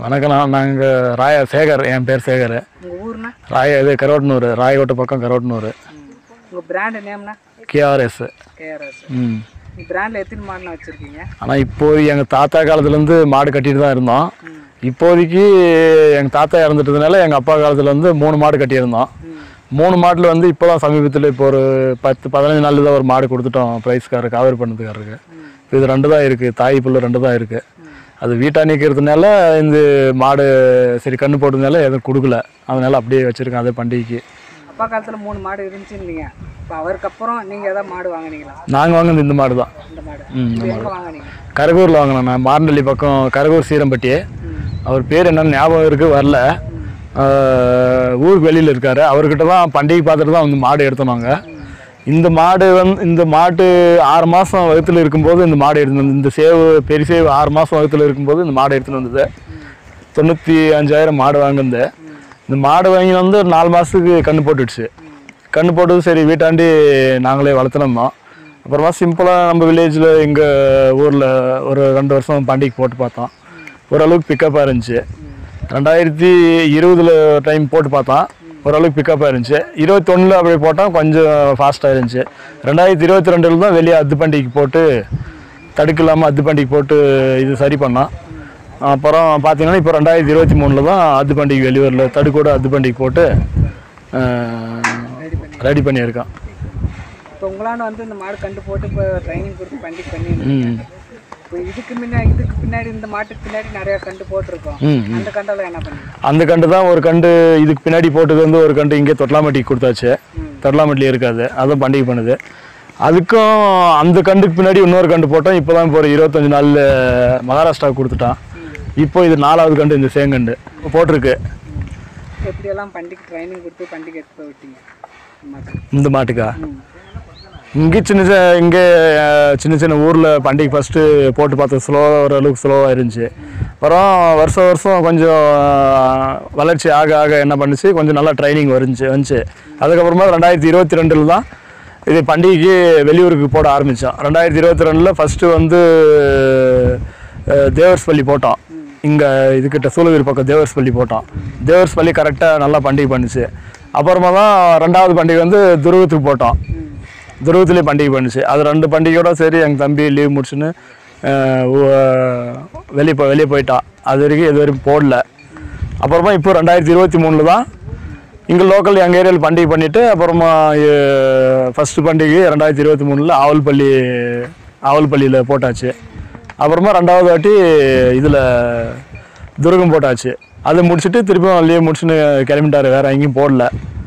வணக்கம் நான் நாங்கள் ராய சேகர் என் பேர் சேகர் உங்கள் ஊர்னா ராய இது கரோட்னூர் ராயகோட்டை பக்கம் கரோட்னூர் உங்கள் பிராண்டு நேம்னா கேஆர்எஸ் கேஆர்எஸ் ம் இந்த பிராண்டில் எத்தனை மாடுனா வச்சுருக்கீங்க ஆனால் இப்போது எங்கள் தாத்தா காலத்துலேருந்து மாடு கட்டிட்டு தான் இருந்தோம் இப்போதைக்கு எங்கள் தாத்தா இறந்துட்டதுனால எங்கள் அப்பா காலத்தில் வந்து மூணு மாடு கட்டியிருந்தோம் மூணு மாட்டில் வந்து இப்போ தான் சமீபத்தில் இப்போ ஒரு பத்து பதினஞ்சு நாள் தான் ஒரு மாடு கொடுத்துட்டோம் ப்ரைஸ்காரருக்கு காவேரி பண்ணதுக்காரருக்கு இப்போ இது ரெண்டு தான் இருக்குது தாய் புல்லு ரெண்டு தான் இருக்குது அது வீட்டா நிற்கிறதுனால இந்த மாடு சரி கண்ணு போட்டதுனால எதுவும் கொடுக்கல அதனால அப்படியே வச்சுருக்கேன் அதே பண்டிகைக்கு அப்பா காலத்தில் மூணு மாடு இருந்துச்சுன்னீங்க இப்போ அவருக்கு அப்புறம் நீங்கள் எதாவது மாடு வாங்குனீங்களா நாங்கள் வாங்கினது இந்த மாடு தான் இந்த மாடு ம், இது எங்கே வாங்குனீங்க கரகூரில் வாங்கினேன் நான் மாரண்டள்ளி பக்கம் கரகூர் சீரம்பட்டி அவர் பேர் என்னன்னு ஞாபகம் இருக்கு வரல ஆஹ் ஊருக்கு வெளியில் இருக்காரு அவர்கிட்ட தான் பண்டிகை பார்த்துட்டு தான் வந்து மாடு எடுத்தோம் நாங்க இந்த மாடு வந்து இந்த மாட்டு ஆறு மாதம் வகுத்தில் இருக்கும்போது இந்த மாடு எடுத்து வந்து இந்த சேவு பெரிய சேவு ஆறு மாதம் வகுத்தில் இருக்கும்போது இந்த மாடு எடுத்துன்னு வந்தது தொண்ணூற்றி அஞ்சாயிரம் மாடு வாங்கினது இந்த மாடு வாங்கி வந்து ஒரு நாலு மாதத்துக்கு கன்று போட்டுடுச்சு கன்று போட்டது சரி வீட்டாண்டி நாங்களே வளர்த்துனோம் அப்புறமா சிம்பிளாக நம்ம வில்லேஜில் எங்கள் ஊரில் ஒரு ரெண்டு வருஷம் பண்டிகை போட்டு பார்த்தோம் ஓரளவுக்கு பிக்கப்பாக இருந்துச்சு ரெண்டாயிரத்தி இருபதுல டைம் போட்டு பார்த்தோம் ஓரளவுக்கு பிக்கப்பாக இருந்துச்சு இருபத்தொன்னில் அப்படி போட்டோம் கொஞ்சம் ஃபாஸ்ட்டாக இருந்துச்சு ரெண்டாயிரத்தி இருபத்தி ரெண்டில் தான் வெளியே அத்து பண்டிகைக்கு போட்டு தடுக்கு இல்லாமல் அத்து பண்டிகை போட்டு இது சரி பண்ணோம் அப்புறம் பார்த்தீங்கன்னா இப்போ ரெண்டாயிரத்தி இருபத்தி மூணில் தான் அத்து பண்டிகை வெளியூரில் தடுக்கோட அத்து பண்டிகை போட்டு ரெடி பண்ணியிருக்கோம் இப்போ உங்களாண்ட வந்து இந்த மாடு கண்டு போட்டு இப்போ ட்ரைனிங் கொடுத்து பண்டிகை பண்ணி ம் இப்போ இதுக்கு முன்னாடி இதுக்கு பின்னாடி இந்த மாட்டுக்கு பின்னாடி நிறைய கண்டு போட்டிருக்கோம் ம் அந்த கண்டெல்லாம் என்ன பண்ணீங்க அந்த கண்டு தான் ஒரு கண்டு இதுக்கு பின்னாடி போட்டது வந்து ஒரு கண்டு இங்கே தொட்டலாமட்டிக்கு கொடுத்தாச்சு தொட்டலாமட்டிலே இருக்காது அதுவும் பண்டிகை பண்ணுது அதுக்கும் அந்த கண்டுக்கு பின்னாடி இன்னொரு கண்டு போட்டோம் இப்போ தான் இப்போ ஒரு இருபத்தஞ்சு நாளில் மகாராஷ்டிரா கொடுத்துட்டான் இப்போ இது நாலாவது கண்டு இந்த சேங்கண்டு போட்டிருக்கு எப்படியெல்லாம் பண்டிகை ட்ரைனிங் கொடுத்து பண்டிகை எடுத்து போய் விட்டீங்க மாட்டு இந்த மாட்டுக்கா இங்கே சின்ன சின்ன இங்கே அஹ், சின்ன சின்ன ஊரில் பண்டிகை ஃபஸ்ட்டு போட்டு பார்த்தது ஸ்லோவாக ஓரளவுக்கு ஸ்லோவாக இருந்துச்சு அப்புறம் வருஷம் வருஷம் கொஞ்சம் அஹ், வளர்ச்சி ஆக ஆக என்ன பண்ணுச்சு கொஞ்சம் நல்லா ட்ரைனிங் வந்துச்சு வந்துச்சு அதுக்கப்புறமா ரெண்டாயிரத்தி இருபத்தி ரெண்டில் தான் இது பண்டிகைக்கு வெளியூருக்கு போட ஆரம்பித்தோம் ரெண்டாயிரத்தி இருபத்தி ரெண்டில் ஃபஸ்ட்டு வந்து அஹ், தேவர்ஸ்பள்ளி போட்டோம் இங்கே இதுக்கிட்ட சூளகிரி பக்கம் தேவர்ஸ்பள்ளி போட்டோம் தேவர்ஸ்பள்ளி கரெக்டாக நல்லா பண்டிகை பண்ணுச்சு அப்புறமா தான் ரெண்டாவது பண்டிகை வந்து துருவத்துக்கு போட்டோம் துருவத்துலேயே பண்டிகை பண்ணுச்சு அது ரெண்டு பண்டிகையோட சரி எங்கள் தம்பி லீவ் முடிச்சுன்னு வெளியே போ வெளியே போயிட்டான் அது வரைக்கும் இது வரைக்கும் போடல அப்புறமா இப்போ ரெண்டாயிரத்தி இருபத்தி மூணில் தான் இங்கே லோக்கல் எங்கள் ஏரியாவில் பண்டிகை பண்ணிவிட்டு அப்புறமா ஃபஸ்ட்டு பண்டிகை ரெண்டாயிரத்தி இருபத்தி மூணில் ஆவல்பள்ளி ஆவல்பள்ளியில் போட்டாச்சு அப்புறமா ரெண்டாவது வாட்டி இதில் துருகம் போட்டாச்சு அதை முடிச்சுட்டு திருப்பியும் லீவ் முடிச்சுன்னு கிளம்பிட்டாரு வேறு எங்கேயும் போடல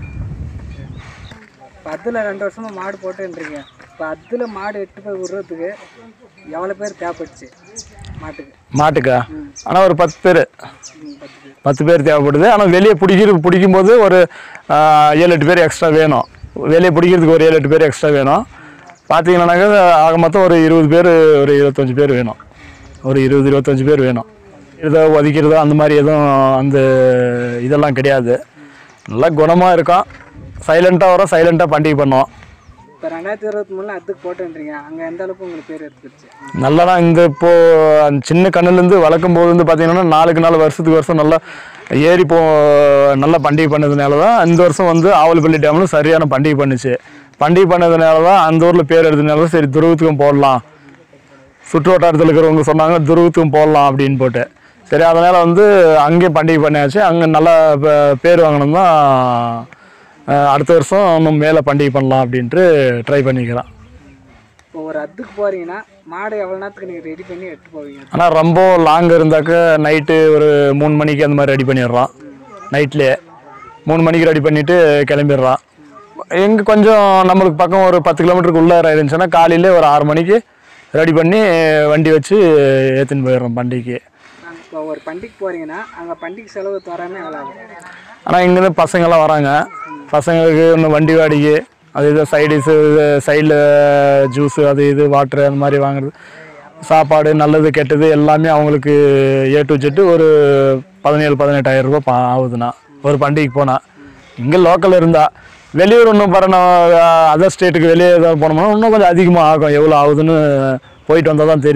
இப்போ அதில் ரெண்டு வருஷமா மாடு போட்டுன்றீங்க இப்போ அதில் மாடு எட்டு போய் விடுறதுக்கு எவ்வளோ பேர் தேவைப்பட்டுச்சு மாட்டுக்கு மாட்டுக்கா ஆனால் ஒரு பத்து பேர் ம், பத்து பேர் பத்து பேர் தேவைப்படுது ஆனால் வெளியே பிடிக்கிற பிடிக்கும்போது ஒரு ஆஹ், ஏழு எட்டு பேர் எக்ஸ்ட்ரா வேணும் வெளியே பிடிக்கிறதுக்கு ஒரு ஏழு எட்டு பேர் எக்ஸ்ட்ரா வேணும் பார்த்தீங்கன்னாக்கா ஆக மொத்தம் ஒரு இருபது பேர் ஒரு இருபத்தஞ்சி பேர் வேணும் ஒரு இருபது இருபத்தஞ்சி பேர் வேணும் இதை ஒதுக்கிறதோ அந்த மாதிரி எதுவும் அந்த இதெல்லாம் கிடையாது நல்லா குணமாக இருக்கும் சைலண்ட்டாக வரோம் சைலண்ட்டாக பண்டிகை பண்ணோம் இப்போ ரெண்டாயிரத்தி இருபத்தி மூணில் அதுக்கு போட்டுன்றீங்க அங்கே எந்த அளவுக்கு உங்களுக்கு பேர் எடுத்துருச்சு நல்லா தான் இந்த இப்போ அந்த சின்ன கண்ணுலேருந்து வளர்க்கும் போது வந்து பார்த்தீங்கன்னா நாளுக்கு நாள் வருஷத்துக்கு வருஷம் நல்லா ஏறி போ நல்லா பண்டிகை பண்ணதுனால தான் இந்த வருஷம் வந்து ஆவல்பள்ளி டேமில் சரியான பண்டிகை பண்ணுச்சு பண்டிகை பண்ணதுனால தான் அந்த ஊரில் பேர் எடுத்ததுனால தான் சரி துருவத்துக்கும் போடலாம் சுற்று வட்டாரத்தில் இருக்கிறவங்க சொன்னாங்க துருவத்துக்கும் போடலாம் அப்படின்னு போட்டு சரி அதனால் வந்து அங்கேயும் பண்டிகை பண்ணியாச்சு அங்கே நல்லா பே- பேர் வாங்கினோம் தான் அஹ், அடுத்த வருஷம் இன்னும் மேலே பண்டிகை பண்ணலாம் அப்படின்ட்டு ட்ரை பண்ணிக்கிறேன் இப்போ ஒரு அத்துக்கு போகிறீங்கன்னா மாடு எவ்வளோ நேரத்துக்கு நீங்கள் ரெடி பண்ணி எடுத்து போவீங்க ஆனால் ரொம்ப லாங் இருந்தாக்க நைட்டு ஒரு மூணு மணிக்கு அந்த மாதிரி ரெடி பண்ணிடுறான் நைட்லேயே மூணு மணிக்கு ரெடி பண்ணிவிட்டு கிளம்பிடுறான் எங்கே கொஞ்சம் நம்மளுக்கு பக்கம் ஒரு பத்து கிலோமீட்டருக்கு உள்ளார இருந்துச்சுன்னா காலையிலே ஒரு ஆறு மணிக்கு ரெடி பண்ணி வண்டி வச்சு ஏற்றின்னு போயிடுறோம் பண்டிகைக்கு நாங்கள் இப்போ ஒரு பண்டிகைக்கு போகிறீங்கன்னா அங்கே பண்டிகை செலவு தராமல் எவ்வளோ ஆகும் ஆனால் இங்கேருந்து பசங்கள்லாம் வராங்க பசங்களுக்கு இன்னும் வண்டி வாடகை அது இது சைடிஸு சைடில் ஜூஸு அது இது வாட்ரு அந்த மாதிரி வாங்குறது சாப்பாடு நல்லது கெட்டது எல்லாமே அவங்களுக்கு ஏ டு ஜெட்டு ஒரு பதினேழு பதினெட்டாயிரம் ரூபாய் பா- ஆகுதுண்ணா ஒரு பண்டிகைக்கு போனால் இங்கே லோக்கல் இருந்தால் வெளியூர் இன்னும் பாரு அதர் ஸ்டேட்டுக்கு வெளியே ஏதாவது போனோம்னா இன்னும் கொஞ்சம் அதிகமாக ஆகும் எவ்வளோ ஆகுதுன்னு போயிட்டு வந்தால் தான் தெரியுது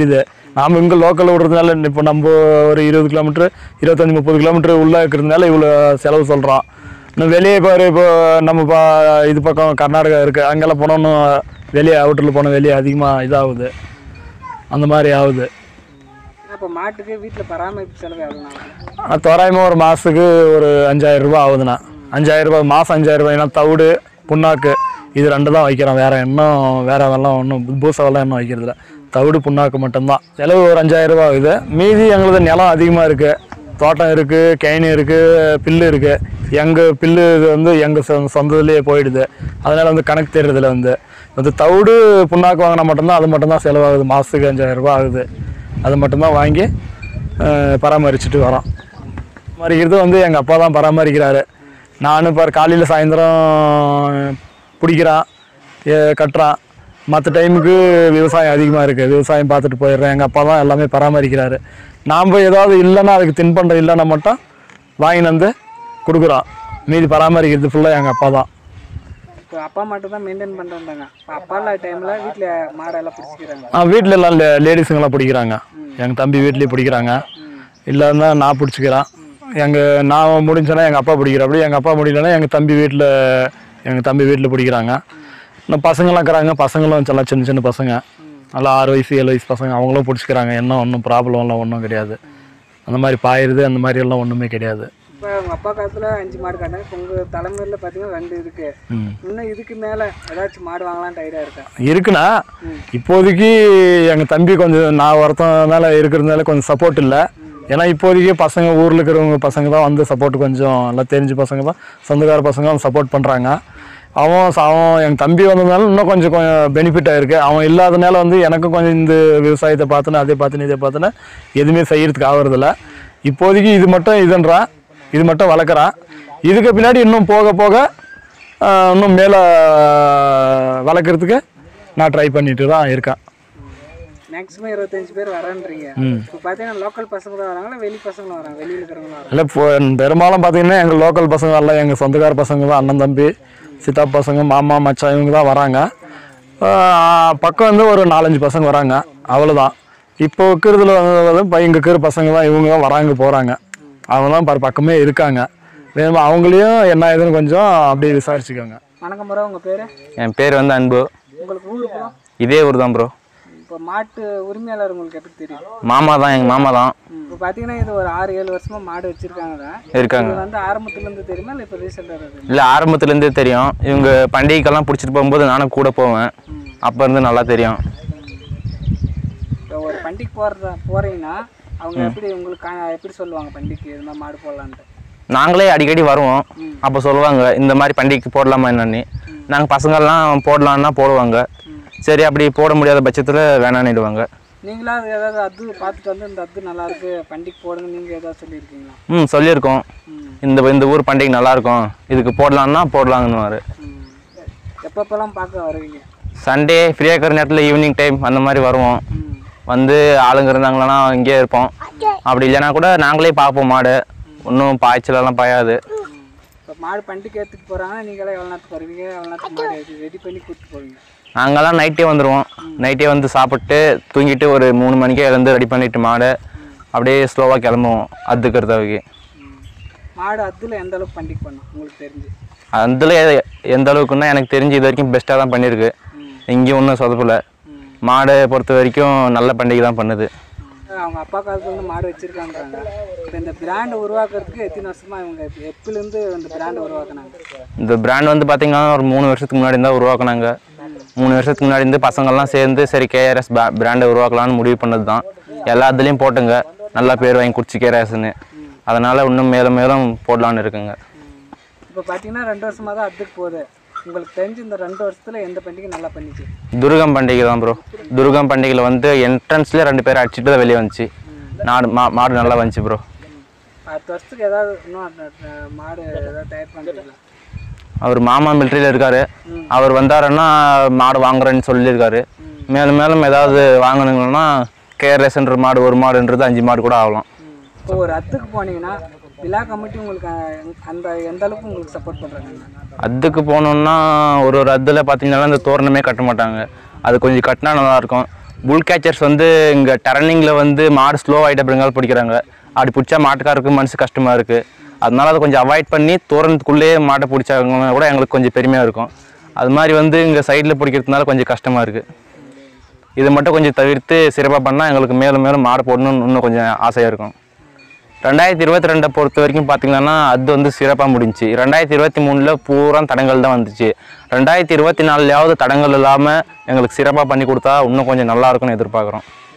நாம் இங்கே லோக்கலில் விடுறதுனால இப்போ நம்ம ஒரு இருபது கிலோமீட்ரு இருபத்தஞ்சி முப்பது கிலோமீட்டர் உள்ளே இருக்கிறதுனால இவ்வளோ செலவு சொல்கிறோம் இன்னும் வெளியே பாரு இப்போ நம்ம பா இது பக்கம் கர்நாடகா இருக்குது அங்கெல்லாம் போனால் இன்னும் வெளியே அவுட்டரில் போனால் வெளியே அதிகமாக இதாகுது அந்த மாதிரி ஆகுது இப்போ மாட்டுக்கு வீட்டில் பராமரிப்பு செலவு எவ்வளோ ஆனால் தோராயமாக ஒரு மாதத்துக்கு ஒரு அஞ்சாயிரம் ரூபாய் ஆகுதுண்ணா அஞ்சாயிரம் ரூபாய் மாதம் அஞ்சாயிரம் ரூபாய்னா தவிடு புண்ணாக்கு இது ரெண்டு தான் வைக்கிறோம் வேறு இன்னும் வேறு வெள்ளம் ஒன்றும் பூசை வெள்ளம் இன்னும் வைக்கிறதில்ல தவிடு புண்ணாக்கு மட்டும்தான் செலவு ஒரு அஞ்சாயிரம் ரூபாய் ஆகுது மீதி எங்களுது நிலம் அதிகமாக இருக்குது தோட்டம் இருக்குது கேணி இருக்குது பில்லு இருக்குது எங்கள் பில்லு இது வந்து எங்கள் சொ சொந்தத்துலேயே போயிடுது அதனால் வந்து கணக்கு தெரியுறதில்ல வந்து வந்து தவிடு புண்ணாக்கு வாங்கினா மட்டும்தான் அது மட்டும்தான் செலவாகுது மாதத்துக்கு அஞ்சாயிரம் ரூபாய் ஆகுது அது மட்டும்தான் வாங்கி அஹ், பராமரிச்சுட்டு வரோம் பராமரிக்கிறது வந்து எங்கள் அப்பா தான் பராமரிக்கிறாரு நானும் இப்போ காலையில் சாயந்தரம் பிடிக்கிறான் ஏ- கட்டுறான் மற்ற டைமுக்கு விவசாயம் அதிகமாக இருக்குது விவசாயம் பார்த்துட்டு போயிடுறேன் எங்கள் அப்பா தான் எல்லாமே பராமரிக்கிறாரு நாம் ஏதாவது இல்லைன்னா அதுக்கு தின்பண்டம் இல்லைன்னா மட்டும் வாங்கின்னு வந்து கொடுக்குறோம் மீதி பராமரிக்கிறது ஃபுல்லாக எங்கள் அப்பா தான் இப்போ அப்பா மட்டும் தான் மெயின்டைன் பண்ணுறாங்க இப்போ அப்பா இல்லாத டைமில் வீட்டில் மாடெல்லாம் பிடிச்சிக்கிறாங்க ஆ வீட்டில் எல்லாம் லே லேடிஸுங்கெல்லாம் பிடிக்கிறாங்க எங்கள் தம்பி வீட்லேயும் பிடிக்கிறாங்க இல்லைன்னா நான் பிடிச்சிக்கிறேன் எங்கள் நான் முடிஞ்சேன்னா எங்கள் அப்பா பிடிக்கிறாப்படி எங்கள் அப்பா முடியலன்னா எங்கள் தம்பி வீட்டில் எங்கள் தம்பி வீட்டில் பிடிக்கிறாங்க இன்னும் பசங்களாம் இருக்கிறாங்க பசங்களும் எல்லாம் சின்ன சின்ன பசங்க நல்லா ஆறு வயசு ஏழு வயசு பசங்க அவங்களும் பிடிச்சிக்கிறாங்க என்ன ஒன்றும் ப்ராப்ளம்லாம் ஒன்றும் கிடையாது அந்த மாதிரி பாயிருது அந்த மாதிரி எல்லாம் ஒன்றுமே கிடையாது இப்போ உங்கள் அப்பா காலத்தில் அஞ்சு மாடு காட்டினாங்க இப்போ உங்கள் தலைமுறையில் பார்த்தீங்கன்னா ரெண்டு இருக்குது ம் இன்னும் இதுக்கு மேலே ஏதாச்சும் மாடு வாங்கலான்ட்டு ஐடியா இருக்கா இருக்குண்ணா இப்போதைக்கு எங்கள் தம்பி கொஞ்சம் நான் ஒருத்தனால இருக்கிறதுனால கொஞ்சம் சப்போர்ட் இல்லை ஏன்னா இப்போதைக்கு பசங்க ஊரில் இருக்கிறவங்க பசங்க தான் வந்து சப்போர்ட் கொஞ்சம் எல்லாம் தெரிஞ்ச பசங்க தான் சொந்தக்கார பசங்க வந்து சப்போர்ட் பண்ணுறாங்க அவன் ச- அவன் என் தம்பி வந்ததுனால இன்னும் கொஞ்சம் கொஞ்சம் பெனிஃபிட் ஆயிருக்கு அவன் இல்லாதனால வந்து எனக்கும் கொஞ்சம் இந்த விவசாயத்தை பார்த்துன்னு அதை பார்த்துன்னு இதை பார்த்துன்னு எதுவுமே செய்யறதுக்கு ஆகுறதில்ல இப்போதைக்கு இது மட்டும் இதுன்றான் இது மட்டும் வளர்க்குறான் இதுக்கு பின்னாடி இன்னும் போக போக ஆஹ், இன்னும் மேலே வளர்க்குறதுக்கு நான் ட்ரை பண்ணிட்டு தான் இருக்கேன் மேக்ஸிமம் இருபத்தஞ்சு பேர் வரேன்றீங்க ம் இப்போ பார்த்தீங்கன்னா லோக்கல் பசங்க தான் வராங்களா வெளி பசங்களும் வராங்க வெளியில் இருக்கிறவங்களும் வராங்க இல்லை இப்போ பெரும்பாலும் பார்த்தீங்கன்னா எங்கள் லோக்கல் பசங்க எல்லாம் எங்கள் சொந்தக்கார பசங்க தான் அண்ணன் தம்பி சித்தப்பா பசங்க மாமா மச்சான் இவங்க தான் வராங்க ஆஹ் பக்கம் வந்து ஒரு நாலஞ்சு பசங்க வராங்க அவ்வளோதான் இப்போ இருக்கிறதுல வந்து இப்போ இங்கே இருக்கிற பசங்க தான் இவங்க தான் வராங்க போகிறாங்க அவங்க தான் பர் பக்கமே இருக்காங்க வேணுமா அவங்களையும் என்ன ஏதுன்னு கொஞ்சம் அப்படியே விசாரிச்சுக்கோங்க வணக்கம் ப்ரோ உங்கள் பேர் என் பேர் வந்து அன்பு உங்களுக்கு ஊர் ப்ரோ இதே ஊர் தான் ப்ரோ இப்போ மாட்டு உரிமையாளர் உங்களுக்கு எப்படி தெரியும் மாமா தான் எங்கள் மாமா தான் இப்போ பார்த்தீங்கன்னா இது ஒரு ஆறு ஏழு வருஷமா மாடு வச்சிருக்காங்க தான் இருக்காங்க இது வந்து ஆரம்பத்துலேருந்து தெரியுமா இல்லை இப்போ ரீசெண்டாக இருக்குது இல்லை ஆரம்பத்துலேருந்தே தெரியும் இவங்க பண்டிகைக்கெல்லாம் பிடிச்சிட்டு போகும்போது நானும் கூட போவேன் அப்போ இருந்து நல்லா தெரியும் இப்போ ஒரு பண்டிகை போகிறதா போகிறீங்கன்னா அவங்க எப்படி உங்களுக்கு கா- எப்படி சொல்லுவாங்க பண்டிகைக்கு இது மாதிரி மாடு போடலான்ட்டு நாங்களே அடிக்கடி வருவோம் அப்போ சொல்லுவாங்க இந்த மாதிரி பண்டிகைக்கு போடலாமா என்னன்னு நாங்கள் பசங்கள்லாம் போடலான்னா போடுவாங்க சரி அப்படி போட முடியாத பட்சத்தில் வேணான்னுடுவாங்க நீங்களா அது ஏதாவது அது பார்த்துட்டு வந்து இந்த அது நல்லா இருக்கு பண்டிகை போடுங்க நீங்கள் ஏதாவது சொல்லியிருக்கீங்களா ம் சொல்லியிருக்கோம் ம் இந்த இந்த ஊர் பண்டிகை நல்லா இருக்கும் இதுக்கு போடலான்னா போடலாங்கன்னுவார் ம் எப்பப்பெல்லாம் பார்க்க வருவீங்க சண்டே ஃப்ரீயாக இருக்கிற நேரத்தில் ஈவினிங் டைம் அந்த மாதிரி வருவோம் ம் வந்து ஆளுங்க இருந்தாங்களன்னா இங்கேயே இருப்போம் அப்படி இல்லைன்னா கூட நாங்களே பார்ப்போம் மாடு ஒன்றும் பாய்ச்சலெல்லாம் பாயாது இப்போ மாடு பண்டிகை ஏற்றுக்கு போகிறாங்கன்னா நீங்களே எவ்வளோ நேரத்துக்கு வருவீங்க எவ்வளோ நேரத்துக்கு மாடு ரெடி பண்ணி கூப்பிட்டு போவீங்க நாங்கெல்லாம் நைட்டே வந்துடுவோம் நைட்டே வந்து சாப்பிட்டு தூங்கிட்டு ஒரு மூணு மணிக்கே எழுந்து ரெடி பண்ணிட்டு மாடு அப்படியே ஸ்லோவாக கிளம்புவோம் அதுக்கிறதுக்கு ம். மாடு அதில் எந்த அளவுக்கு பண்டிகை பண்ணும் உங்களுக்கு தெரிஞ்சு அதில் எந்த அளவுக்குன்னா எனக்கு தெரிஞ்சு இது வரைக்கும் பெஸ்ட்டாக தான் பண்ணியிருக்கு எங்கேயும் ஒன்றும் சொதப்பல மாடை பொறுத்த வரைக்கும் நல்ல பண்டிகை தான் பண்ணுது அவங்க அப்பா காலத்துல இருந்து மாடு வச்சிருக்கான்றாங்க இப்போ இந்த பிராண்டை உருவாக்குறதுக்கு எத்தனை வருஷமா இவங்க எப்பிலேருந்து இந்த பிராண்டை உருவாக்குனாங்க இந்த பிராண்ட் வந்து பார்த்தீங்கன்னா ஒரு மூணு வருஷத்துக்கு முன்னாடி தான் உருவாக்குனாங்க மூணு வருஷத்துக்கு முன்னாடி இருந்து பசங்கள்லாம் சேர்ந்து சரி கேஆர்எஸ் பிராண்டை உருவாக்கலாம்னு முடிவு பண்ணது தான் எல்லா இதுலேயும் போட்டுங்க நல்லா பேர் வாங்கி குடிச்சு கேஆர்எஸ்ன்னு அதனால் இன்னும் மேலும் மேலும் போடலான்னு இருக்குங்க இப்போ பார்த்தீங்கன்னா ரெண்டு வருஷமா தான் அதுக்கு போகுது உங்களுக்கு தெரிஞ்சு இந்த ரெண்டு வருஷத்துல எந்த பண்டிகை நல்லா பண்ணிச்சு துர்கம் பண்டிகை தான் ப்ரோ துர்கம் பண்டிகையில் வந்து என்ட்ரன்ஸ்லேயே ரெண்டு பேர் அடிச்சுட்டு தான் வெளியே வந்துச்சு நாடு மா மாடு நல்லா வந்துச்சு ப்ரோ அடுத்த வருஷத்துக்கு ஏதாவது இன்னும் அந்த, அஹ், மாடு ஏதாவது தயார் பண்ணுறீங்களா அவர் மாமா மிலிட்ரியில் இருக்காரு அவர் வந்தாருன்னா மாடு வாங்குறேன்னு சொல்லியிருக்காரு மேலும் மேலும் ஏதாவது வாங்கணுங்கன்னா கேஆர்எஸ்ன்ற மாடு ஒரு மாடுன்றது அஞ்சு மாடு கூட ஆகலாம் இப்போ ஒரு அத்துக்கு போனீங்கன்னா விழா கமிட்டி உங்களுக்கு அஹ், அந்த எந்த அளவுக்கு உங்களுக்கு சப்போர்ட் பண்ணுறாங்க அதுக்கு போனோம்னா ஒரு ஒரு அதில் பார்த்தீங்கன்னா இந்த தோரணமே கட்ட மாட்டாங்க அது கொஞ்சம் கட்டினா நல்லாயிருக்கும் புல் கேச்சர்ஸ் வந்து இங்கே டர்னிங்கில் வந்து மாடு ஸ்லோ ஆகிட்ட பிறங்கால் பிடிக்கிறாங்க அப்படி பிடிச்சா மாட்டுக்காருக்கு மனசு கஷ்டமாக இருக்குது அதனால அதை கொஞ்சம் அவாய்ட் பண்ணி தூரத்துக்குள்ளேயே மாட்டை பிடிச்சாங்க கூட எங்களுக்கு கொஞ்சம் பெருமையாக இருக்கும் அது மாதிரி வந்து இங்கே சைடில் பிடிக்கிறதுனால கொஞ்சம் கஷ்டமாக இருக்குது இது மட்டும் கொஞ்சம் தவிர்த்து சிறப்பாக பண்ணால் எங்களுக்கு மேலும் மேலும் மாடு போடணும்னு இன்னும் கொஞ்சம் ஆசையாக இருக்கும் ரெண்டாயிரத்தி இருபத்தி ரெண்டை பொறுத்த வரைக்கும் பார்த்தீங்கன்னா அது வந்து சிறப்பாக முடிஞ்சுச்சு ரெண்டாயிரத்தி இருபத்தி மூணில் பூரா தடங்கள் தான் வந்துச்சு ரெண்டாயிரத்தி இருபத்தி நாலுலையாவது தடங்கள் இல்லாமல் எங்களுக்கு சிறப்பாக பண்ணி கொடுத்தா இன்னும் கொஞ்சம் நல்லா இருக்கும்னு எதிர்பார்க்குறோம்